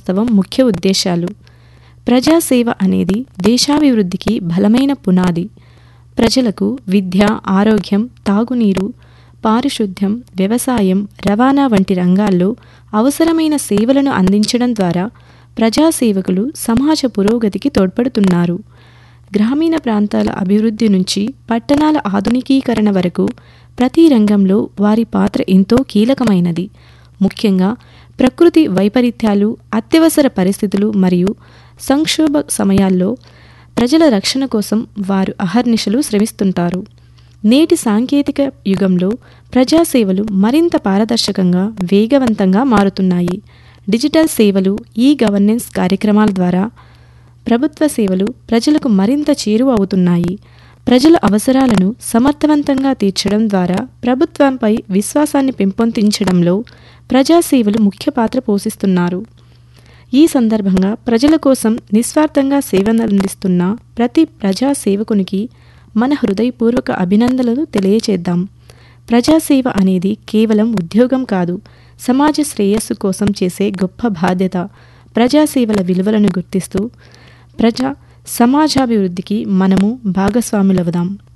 వాస్తవం ముఖ్య ఉద్దేశాలు ప్రజాసేవ అనేది దేశాభివృద్ధికి బలమైన పునాది ప్రజలకు విద్య ఆరోగ్యం తాగునీరు పారిశుద్ధ్యం వ్యవసాయం రవాణా వంటి రంగాల్లో అవసరమైన సేవలను అందించడం ద్వారా ప్రజాసేవకులు సమాజ పురోగతికి తోడ్పడుతున్నారు గ్రామీణ ప్రాంతాల అభివృద్ధి నుంచి పట్టణాల ఆధునికీకరణ వరకు ప్రతి రంగంలో వారి పాత్ర ఎంతో కీలకమైనది ముఖ్యంగా ప్రకృతి వైపరీత్యాలు అత్యవసర పరిస్థితులు మరియు సంక్షోభ సమయాల్లో ప్రజల రక్షణ కోసం వారు అహర్నిశలు శ్రమిస్తుంటారు నేటి సాంకేతిక యుగంలో ప్రజాసేవలు మరింత పారదర్శకంగా వేగవంతంగా మారుతున్నాయి డిజిటల్ సేవలు ఈ గవర్నెన్స్ కార్యక్రమాల ద్వారా ప్రభుత్వ సేవలు ప్రజలకు మరింత చేరువ అవుతున్నాయి ప్రజల అవసరాలను సమర్థవంతంగా తీర్చడం ద్వారా ప్రభుత్వంపై విశ్వాసాన్ని పెంపొందించడంలో ప్రజాసేవలు ముఖ్య పాత్ర పోషిస్తున్నారు ఈ సందర్భంగా ప్రజల కోసం నిస్వార్థంగా సేవలందిస్తున్న ప్రతి ప్రజా సేవకునికి మన హృదయపూర్వక అభినందనలు తెలియచేద్దాం ప్రజాసేవ అనేది కేవలం ఉద్యోగం కాదు సమాజ శ్రేయస్సు కోసం చేసే గొప్ప బాధ్యత ప్రజాసేవల విలువలను గుర్తిస్తూ ప్రజా సమాజాభివృద్ధికి మనము భాగస్వాములవుదాం